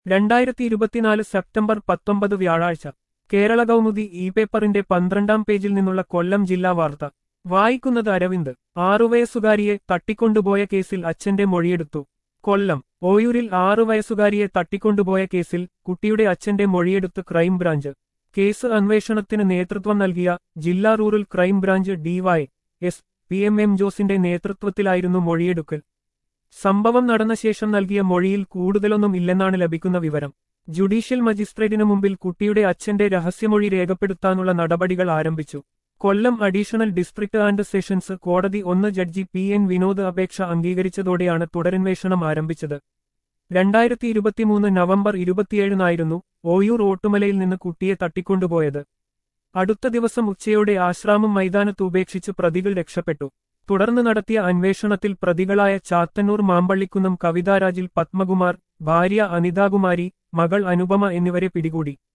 രണ്ടായിരത്തി ഇരുപത്തിനാല് സെപ്റ്റംബർ പത്തൊമ്പത് വ്യാഴാഴ്ച കേരള കൗമുദി ഇ പേപ്പറിന്റെ പന്ത്രണ്ടാം പേജിൽ നിന്നുള്ള കൊല്ലം ജില്ലാ വാർത്ത വായിക്കുന്നത് അരവിന്ദ് ആറുവയസ്സുകാരിയെ തട്ടിക്കൊണ്ടുപോയ കേസിൽ അച്ഛന്റെ മൊഴിയെടുത്തു കൊല്ലം ഓയൂരിൽ ആറു വയസ്സുകാരിയെ തട്ടിക്കൊണ്ടുപോയ കേസിൽ കുട്ടിയുടെ അച്ഛന്റെ മൊഴിയെടുത്ത് ക്രൈംബ്രാഞ്ച് കേസ് അന്വേഷണത്തിന് നേതൃത്വം നൽകിയ ജില്ലാ rural crime branch DY S P M M ജോസിന്റെ നേതൃത്വത്തിലായിരുന്നു മൊഴിയെടുക്കൽ സംഭവം നടന്ന ശേഷം നൽകിയ മൊഴിയിൽ കൂടുതലൊന്നും ഇല്ലെന്നാണ് ലഭിക്കുന്ന വിവരം ജുഡീഷ്യൽ മജിസ്ട്രേറ്റിനു മുമ്പിൽ കുട്ടിയുടെ അച്ഛന്റെ രഹസ്യമൊഴി രേഖപ്പെടുത്താനുള്ള നടപടികൾ ആരംഭിച്ചു Kollam additional district and sessions കോടതി ഒന്ന് ജഡ്ജി പി എൻ വിനോദ് അപേക്ഷ അംഗീകരിച്ചതോടെയാണ് തുടരന്വേഷണം ആരംഭിച്ചത് രണ്ടായിരത്തി ഇരുപത്തിമൂന്ന് നവംബർ ഇരുപത്തിയേഴിനായിരുന്നു ഓയൂർ ഓട്ടുമലയിൽ നിന്ന് കുട്ടിയെ തട്ടിക്കൊണ്ടുപോയത് അടുത്ത ദിവസം ഉച്ചയോടെ ആശ്രാമം മൈതാനത്ത് ഉപേക്ഷിച്ച് പ്രതികൾ രക്ഷപ്പെട്ടു തുടർന്ന് നടത്തിയ അന്വേഷണത്തിൽ പ്രതികളായ ചാത്തന്നൂർ മാമ്പള്ളിക്കുന്നം കവിതാരാജിൽ പത്മകുമാർ ഭാര്യ അനിതാകുമാരി മകൾ അനുപമ എന്നിവരെ പിടികൂടി